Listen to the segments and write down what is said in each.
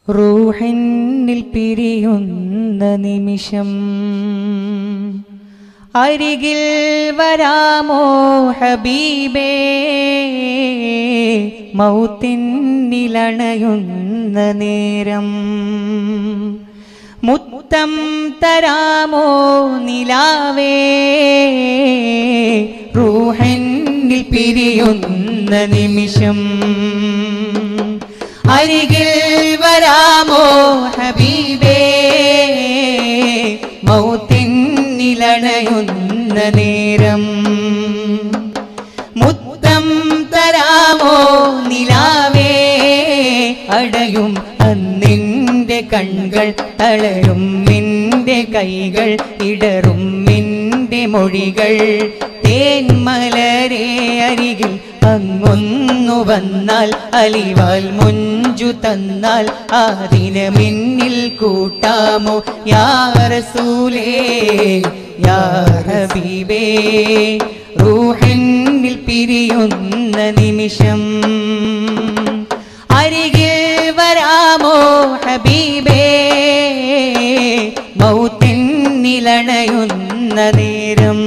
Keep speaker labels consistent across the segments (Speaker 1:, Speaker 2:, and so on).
Speaker 1: റൂഹന്നിൽ പിരിയുന്ന നിമിഷം അരികിൽ വരാമോ ഹബീബേ മൗത്തിനിലണയുന്ന നേരം മുത്തം തരാമോ നിലാവേ റൂഹന്നിൽ പിരിയുന്ന നിമിഷം അരികിൽ വരാമോ ഹബീബേ മൗത്തിനിലണയുന്ന നേരം മുത്തം തരാമോ നിലാവേ അടയും അന്നിന്റെ കൺകൾ തളരും നിന്റെ കൈകൾ ഇടറും നിന്റെ മൊഴികൾ തേന്മലരെ അരികിൽ അങ്ങൊന്നു വന്നാൽ അലിവാൽ മുഞ്ചു തന്നാൽ ആ ദിനമിന്നിൽ കൂട്ടാമോ യാറസൂലേ യാ ഹബീബേ റൂഹിന്നിൽ പിരിയുന്ന നിമിഷം അരികിൽ വരാമോ ഹബീബേ മൗത്തിനിലണയുന്ന നേരം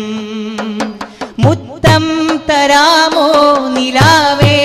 Speaker 1: മുത്തം തരാമോ നിലാവേ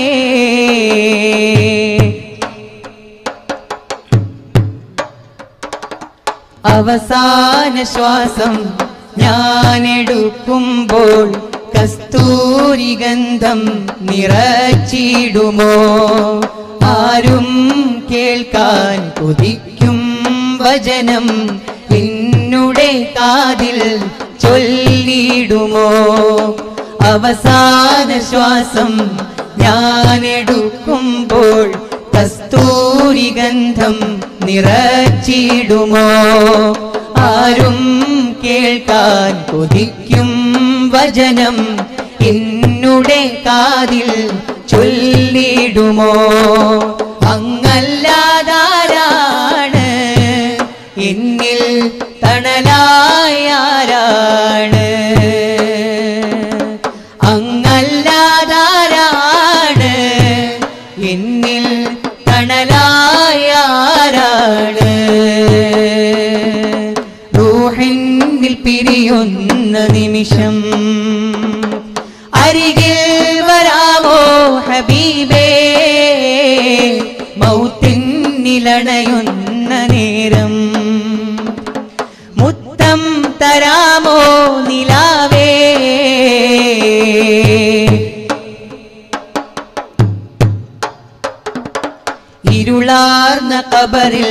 Speaker 1: അവസാന ശ്വാസം ഞാനെടുക്കുമ്പോൾ കസ്തൂരി ഗന്ധം നിറച്ചിടുമോ ആരും കേൾക്കാൻ കൊതിക്കും വചനം എന്നുടെ കാതിൽ ചൊല്ലിടുമോ അവസാന ശ്വാസം ഞാനെടുക്കുമ്പോൾ കസ്തൂരി ഗന്ധം നിറച്ചിടുമോ ആരും കേൾക്കാൻ കൊതിക്കും വചനം എന്നുടെ കാതിൽ ചൊല്ലിടുമോ അങ്ങല്ലാതാരാണ് എന്നിൽ തണലായാരാണ് അങ്ങല്ലാതാരാണ് എന്നിൽ തണലായാരാണ് റൂഹിന്നിൽ പിരിയുന്ന നിമിഷം അരികിൽ വരാമോ ഹബീബേ മൗത്തിനിലണയുന്ന നേരം മുത്തം തരാമോ നിലാവേ ഇരുളാർന്ന കബറിൽ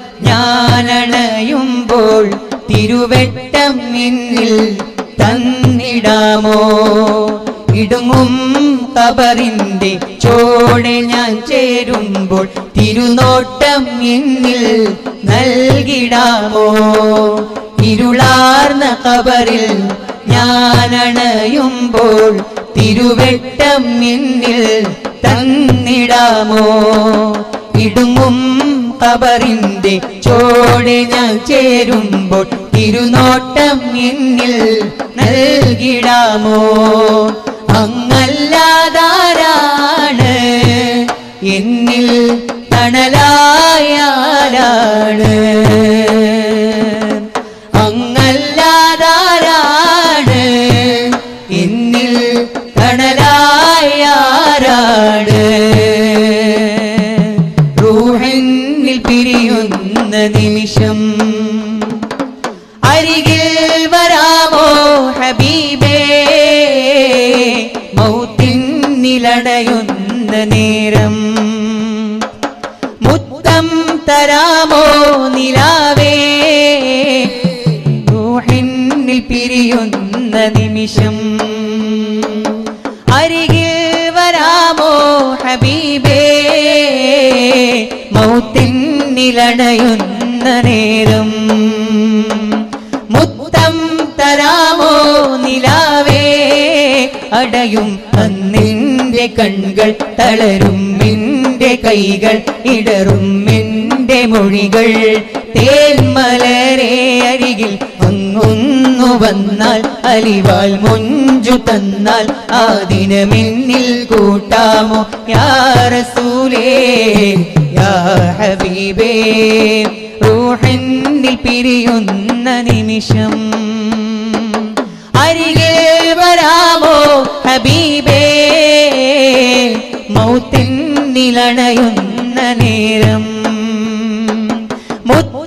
Speaker 1: ഞാനണയുമ്പോൾ തിരുവെട്ടം എന്നിൽ തന്നിടാമോ ഇടുങ്ങും കബറിന്റെ ചോടെ ഞാൻ ചേരുമ്പോൾ തിരുനോട്ടം എന്നിൽ നൽകിടാമോ ഇരുളാർന്ന കബറിൽ ഞാനണയുമ്പോൾ തിരുവെട്ടം എന്നിൽ തന്നിടാമോ ഇടുങ്ങും കബറിന്റെ ചോടെ ഞാൻ ചേരുമ്പോൾ തിരുനോട്ടം എന്നിൽ നൽകിടാമോ അങ്ങല്ലാതാരാണ് എന്നിൽ തണലായാലാണ് അങ്ങല്ലാതാരാണ് എന്നിൽ തണലായാരാണ് റൂഹന്നിൽ പിരിയുന്ന നിമിഷം അരികിൽ വരാമോ ഹബീബേ മൗത്തിനിലടയുന്ന നേരം മുത്തം തരാമോ നിലാവേ റൂഹിന്നിൽ പിരിയുന്ന നിമിഷം അരികിൽ വരാമോ ഹബീബേ മൗത്തിനിലടയുന്ന നേരം മുത്തം തരാമോ നിലാവേ അടയും അന്നിന്റെ കൺകൾ തളരും നിന്റെ കൈകൾ ഇടറും നിന്റെ മൊഴികൾ തേന്മലരെ അരികിൽ അങ്ങൊന്നു വന്നാൽ അലിവാൾ മുഞ്ചു തന്നാൽ ആ ദിനമെന്നിൽ കൂട്ടാമോ യാറസൂലേ യാ ഹബീബേ റൂഹന്നിൽ പിരിയുന്ന നിമിഷം അരികെ വരാമോ ഹബീബേ മൗത്തിനിലണയുന്ന നേരം മുത്ത